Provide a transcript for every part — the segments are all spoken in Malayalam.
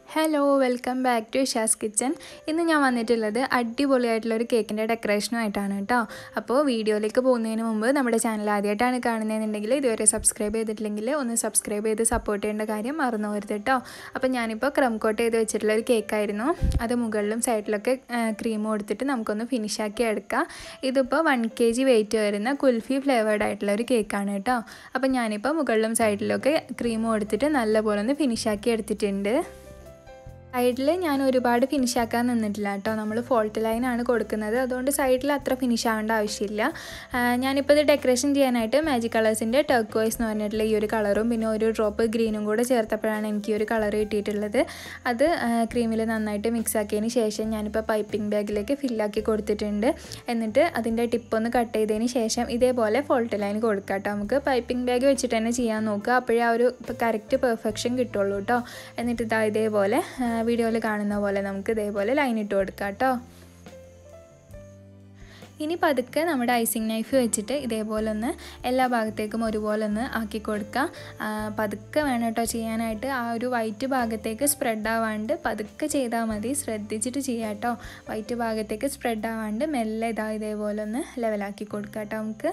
hello welcome back to Isha's kitchen ഇന്ന് ഞാൻ വന്നിട്ടുള്ളത് അടിപൊളിയായിട്ടുള്ള ഒരു കേക്കിൻ്റെ ഡെക്കറേഷനുമായിട്ടാണ് കേട്ടോ അപ്പോൾ വീഡിയോയിലേക്ക് പോകുന്നതിന് മുമ്പ് നമ്മുടെ ചാനൽ ആദ്യമായിട്ടാണ് കാണുന്നതെന്നുണ്ടെങ്കിൽ ഇതുവരെ സബ്സ്ക്രൈബ് ചെയ്തിട്ടില്ലെങ്കിൽ ഒന്ന് സബ്സ്ക്രൈബ് ചെയ്ത് സപ്പോർട്ട് ചെയ്യേണ്ട കാര്യം മറന്നു പോരുത് കേട്ടോ അപ്പോൾ ഞാനിപ്പോൾ ക്രം കോട്ട് ചെയ്ത് വെച്ചിട്ടുള്ള ഒരു കേക്കായിരുന്നു അത് മുകളിലും സൈഡിലൊക്കെ ക്രീം കൊടുത്തിട്ട് നമുക്കൊന്ന് ഫിനിഷാക്കി എടുക്കാം ഇതിപ്പോൾ വൺ കെ ജി വെയിറ്റ് വരുന്ന കുൽഫി ഫ്ലേവേർഡ് ആയിട്ടുള്ള ഒരു കേക്കാണ് കേട്ടോ അപ്പോൾ ഞാനിപ്പോൾ മുകളിലും സൈഡിലൊക്കെ ക്രീം കൊടുത്തിട്ട് നല്ലപോലെ ഒന്ന് ഫിനിഷാക്കി എടുത്തിട്ടുണ്ട് സൈഡിൽ ഞാൻ ഒരുപാട് ഫിനിഷ് ആക്കാൻ നിന്നിട്ടില്ല കേട്ടോ നമ്മൾ ഫോൾട്ട് ലൈനാണ് കൊടുക്കുന്നത് അതുകൊണ്ട് സൈഡിൽ അത്ര ഫിനിഷ് ആവേണ്ട ആവശ്യമില്ല ഞാനിപ്പോൾ ഇത് ഡെക്കറേഷൻ ചെയ്യാനായിട്ട് മാജിക് കളേഴ്സിൻ്റെ ടർക്കോയ്സ് എന്ന് പറഞ്ഞിട്ടുള്ള ഈ ഒരു കളറും പിന്നെ ഒരു ഡ്രോപ്പ് ഗ്രീനും കൂടെ ചേർത്തപ്പോഴാണ് എനിക്ക് ഈ ഒരു കളർ കിട്ടിയിട്ടുള്ളത് അത് ക്രീമിൽ നന്നായിട്ട് മിക്സ് ആക്കിയതിന് ശേഷം ഞാനിപ്പോൾ പൈപ്പിംഗ് ബാഗിലേക്ക് ഫില്ലാക്കി കൊടുത്തിട്ടുണ്ട് എന്നിട്ട് അതിൻ്റെ ടിപ്പ് ഒന്ന് കട്ട് ചെയ്തതിന് ശേഷം ഇതേപോലെ ഫോൾട്ട് ലൈൻ കൊടുക്കാം കേട്ടോ നമുക്ക് പൈപ്പിംഗ് ബാഗ് വെച്ചിട്ട് തന്നെ ചെയ്യാൻ നോക്കുക അപ്പോഴേ ആ ഒരു കറക്റ്റ് പെർഫെക്ഷൻ കിട്ടുള്ളൂ കേട്ടോ എന്നിട്ട് ഇതാ ഇതേപോലെ വീഡിയോയിൽ കാണുന്ന പോലെ നമുക്ക് ഇതേപോലെ ലൈൻ ഇട്ട് കൊടുക്കാം കേട്ടോ ഇനി പതുക്കെ നമ്മുടെ ഐസിങ് നൈഫ് വെച്ചിട്ട് ഇതേപോലെ ഒന്ന് എല്ലാ ഭാഗത്തേക്കും ഒരുപോലെ ഒന്ന് ആക്കി കൊടുക്കുക പതുക്കെ വേണം കേട്ടോ ചെയ്യാനായിട്ട് ആ ഒരു വൈറ്റ് ഭാഗത്തേക്ക് സ്പ്രെഡ് ആവാണ്ട് പതുക്കെ ചെയ്താൽ മതി ശ്രദ്ധിച്ചിട്ട് ചെയ്യാം കേട്ടോ വൈറ്റ് ഭാഗത്തേക്ക് സ്പ്രെഡ് ആവാണ്ട് മെല്ലെ ഇതാ ഇതേപോലെ ഒന്ന് ലെവലാക്കി കൊടുക്കാം കേട്ടോ നമുക്ക്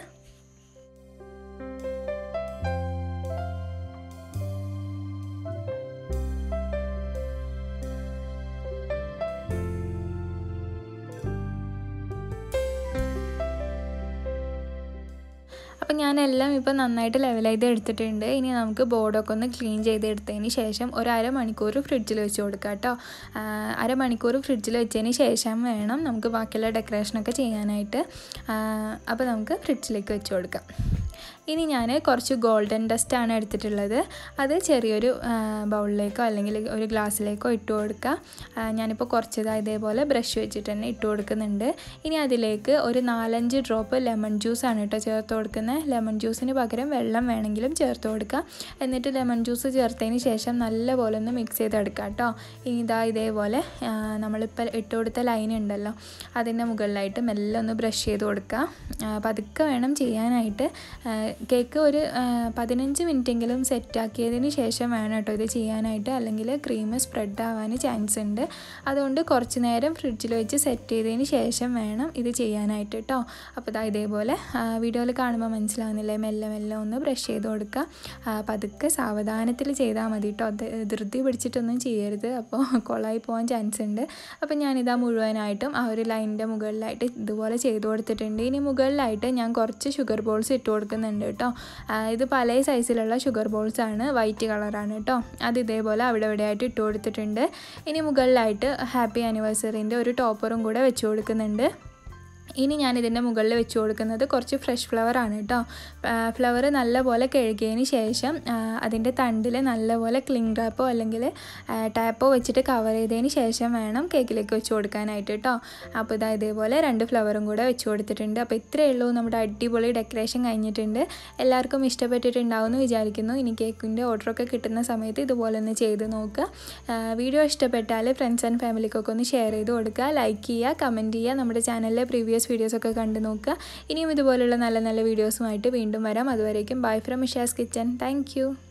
അപ്പോൾ ഞാനെല്ലാം ഇപ്പോൾ നന്നായിട്ട് ലെവൽ ചെയ്ത് എടുത്തിട്ടുണ്ട് ഇനി നമുക്ക് ബോർഡൊക്കെ ഒന്ന് ക്ലീൻ ചെയ്തെടുത്തതിന് ശേഷം ഒരു അരമണിക്കൂർ ഫ്രിഡ്ജിൽ വെച്ച് കൊടുക്കാം കേട്ടോ അരമണിക്കൂർ ഫ്രിഡ്ജിൽ വെച്ചതിന് ശേഷം വേണം നമുക്ക് ബാക്കിയുള്ള ഡെക്കറേഷനൊക്കെ ചെയ്യാനായിട്ട് അപ്പോൾ നമുക്ക് ഫ്രിഡ്ജിലേക്ക് വെച്ച് കൊടുക്കാം ഇനി ഞാൻ കുറച്ച് ഗോൾഡൻ ഡസ്റ്റാണ് എടുത്തിട്ടുള്ളത് അത് ചെറിയൊരു ബൗളിലേക്കോ അല്ലെങ്കിൽ ഒരു ഗ്ലാസ്സിലേക്കോ ഇട്ട് കൊടുക്കുക ഞാനിപ്പോൾ കുറച്ചത് ഇതേപോലെ ബ്രഷ് വെച്ചിട്ട് തന്നെ ഇട്ട് കൊടുക്കുന്നുണ്ട് ഇനി അതിലേക്ക് ഒരു നാലഞ്ച് ഡ്രോപ്പ് ലെമൺ ജ്യൂസാണ് കേട്ടോ ചേർത്ത് കൊടുക്കുന്നത് ലെമൺ ജ്യൂസിന് പകരം വെള്ളം വേണമെങ്കിലും ചേർത്ത് കൊടുക്കുക എന്നിട്ട് ലെമൺ ജ്യൂസ് ചേർത്തതിന് ശേഷം നല്ലപോലെ ഒന്ന് മിക്സ് ചെയ്തെടുക്കുക കേട്ടോ ഇനി ഇതാ ഇതേപോലെ നമ്മളിപ്പോൾ ഇട്ട് കൊടുത്ത ലൈൻ ഉണ്ടല്ലോ അതിൻ്റെ മുകളിലായിട്ട് മെല്ലെ ഒന്ന് ബ്രഷ് ചെയ്ത് കൊടുക്കുക പതുക്കെ വേണം ചെയ്യാനായിട്ട് കേക്ക് ഒരു പതിനഞ്ച് മിനിറ്റെങ്കിലും സെറ്റാക്കിയതിന് ശേഷം വേണം കേട്ടോ ഇത് ചെയ്യാനായിട്ട് അല്ലെങ്കിൽ ക്രീം സ്പ്രെഡ് ആവാൻ ചാൻസ് ഉണ്ട് അതുകൊണ്ട് കുറച്ച് നേരം ഫ്രിഡ്ജിൽ വെച്ച് സെറ്റ് ചെയ്തതിന് ശേഷം വേണം ഇത് ചെയ്യാനായിട്ട് കേട്ടോ അപ്പോൾ ഇതാ ഇതേപോലെ വീഡിയോയിൽ കാണുമ്പോൾ മനസ്സിലാവുന്നില്ലേ മെല്ലെ മെല്ലെ ഒന്ന് ബ്രഷ് ചെയ്ത് കൊടുക്കുക പതുക്കെ സാവധാനത്തിൽ ചെയ്താൽ മതി കേട്ടോ ധൃതി പിടിച്ചിട്ടൊന്നും ചെയ്യരുത് അപ്പോൾ കൊളായി പോകാൻ ചാൻസ് ഉണ്ട് അപ്പോൾ ഞാനിതാ മുഴുവനായിട്ടും ആ ഒരു ലൈനിൻ്റെ മുകളിലായിട്ട് ഇതുപോലെ ചെയ്ത് കൊടുത്തിട്ടുണ്ട് ഇനി മുകളിലായിട്ട് ഞാൻ കുറച്ച് ഷുഗർ ബോൾസ് ഇട്ട് കൊടുക്കുന്നുണ്ട് കേട്ടോ ഇത് പല സൈസിലുള്ള ഷുഗർ ബോൾസ് ആണ് വൈറ്റ് കളറാണ് കേട്ടോ അത് ഇതേപോലെ അവിടെ ഇവിടെയായിട്ട് ഇട്ട് കൊടുത്തിട്ടുണ്ട് ഇനി മുകളിലായിട്ട് ഹാപ്പി ആനിവേഴ്സറിൻ്റെ ഒരു ടോപ്പറും കൂടെ വെച്ച് കൊടുക്കുന്നുണ്ട് ഇനി ഞാൻ ഇതിൻ്റെ മുകളിൽ വെച്ച് കൊടുക്കുന്നത് കുറച്ച് ഫ്രഷ് ഫ്ലവർ ആണ് കേട്ടോ ഫ്ലവർ നല്ലപോലെ കഴുകിയതിന് ശേഷം അതിൻ്റെ തണ്ടിൽ നല്ലപോലെ ക്ലിങ് റാപ്പോ അല്ലെങ്കിൽ ടാപ്പോ വെച്ചിട്ട് കവർ ചെയ്തതിന് ശേഷം വേണം കേക്കിലേക്ക് വെച്ച് കൊടുക്കാനായിട്ട് കേട്ടോ അപ്പോൾ ഇതാ ഇതേപോലെ രണ്ട് ഫ്ലവറും കൂടെ വെച്ച് കൊടുത്തിട്ടുണ്ട് അപ്പോൾ ഇത്രയേ ഉള്ളൂ നമ്മുടെ അടിപൊളി ഡെക്കറേഷൻ കഴിഞ്ഞിട്ടുണ്ട് എല്ലാവർക്കും ഇഷ്ടപ്പെട്ടിട്ടുണ്ടാവും എന്ന് വിചാരിക്കുന്നു ഇനി കേക്കിൻ്റെ ഓർഡറൊക്കെ കിട്ടുന്ന സമയത്ത് ഇതുപോലെ ഒന്ന് ചെയ്ത് നോക്കുക വീഡിയോ ഇഷ്ടപ്പെട്ടാൽ ഫ്രണ്ട്സ് ആൻഡ് ഫാമിലിക്കൊക്കെ ഒന്ന് ഷെയർ ചെയ്ത് കൊടുക്കുക ലൈക്ക് ചെയ്യുക കമൻറ്റ് ചെയ്യുക നമ്മുടെ ചാനലിലെ പ്രീവിയസ് വീഡിയോസൊക്കെ കണ്ടു നോക്കുക ഇനിയും ഇതുപോലുള്ള നല്ല നല്ല വീഡിയോസുമായിട്ട് വീണ്ടും വരാം അതുവരേക്കും bye from Isha's kitchen thank